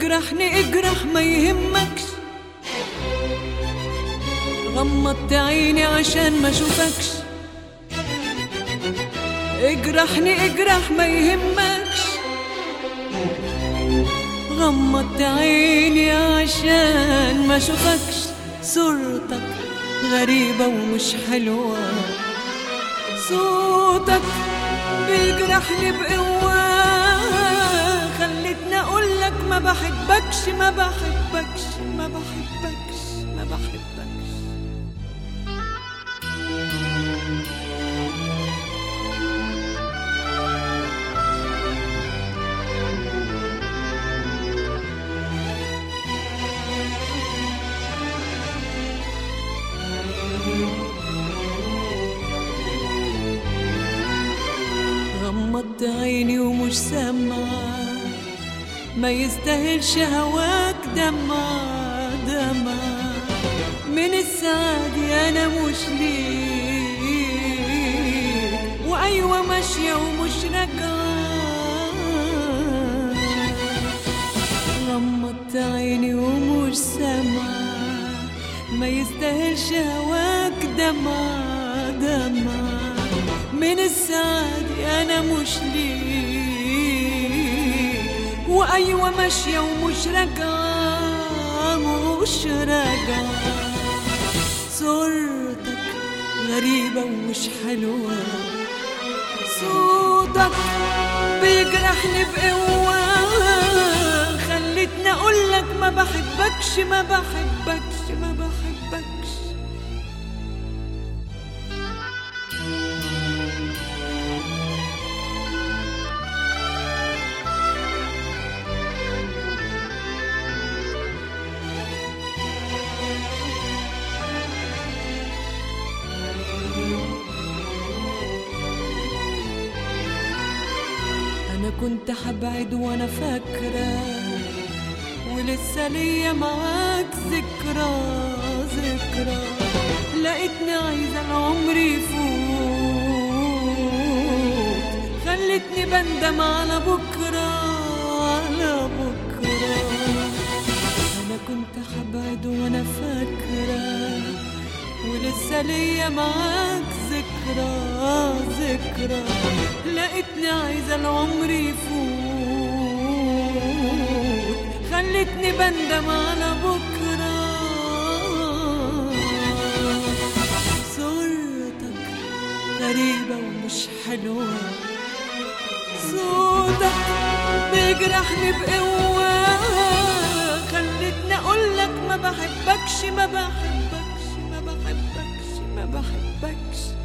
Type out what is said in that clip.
اجرحني اجرح ما يهمكش غمضت عيني عشان ما اشوفكش اجرحني اجرح ما يهمكش غمضت عيني عشان ما اشوفكش صورتك غريبة ومش حلوة صوتك بيجرحني بقوة خلتني اقولك ما بحبكش ما بحبكش ما بحبكش ما بحبكش غمضت عيني ومش سامعة ما يستاهلش هواك دمع دمع من السعادة أنا مش ليك وأيوة ماشية ومش راجعة غمضت عيني ومش سامعة ما يستاهلش هواك دمع دمع من السعادة أنا مش ليك وأيوة ماشية ومش راجعة مش راجعة صورتك غريبة ومش حلوة صوتك بيجرحني بقوة خلتني أقولك ما بحبكش ما بحبكش ما بحبكش أنا كنت حبعد وأنا فاكرة ولسه ليا معاك ذكرى ذكرى لقيتني عايزة العمر يفوت خلتني بندم على بكرة على بكرة أنا كنت حبعد وأنا فاكرة ولسه ليا معاك ذكرى ذكرى لقيتني عايزة العمر يفوت خلتني بندم على بكرة صورتك غريبة ومش حلوة صوتك بيجرحني بقوة خلتني أقولك ما بحبكش ما بحبكش ما بحبكش ما بحبكش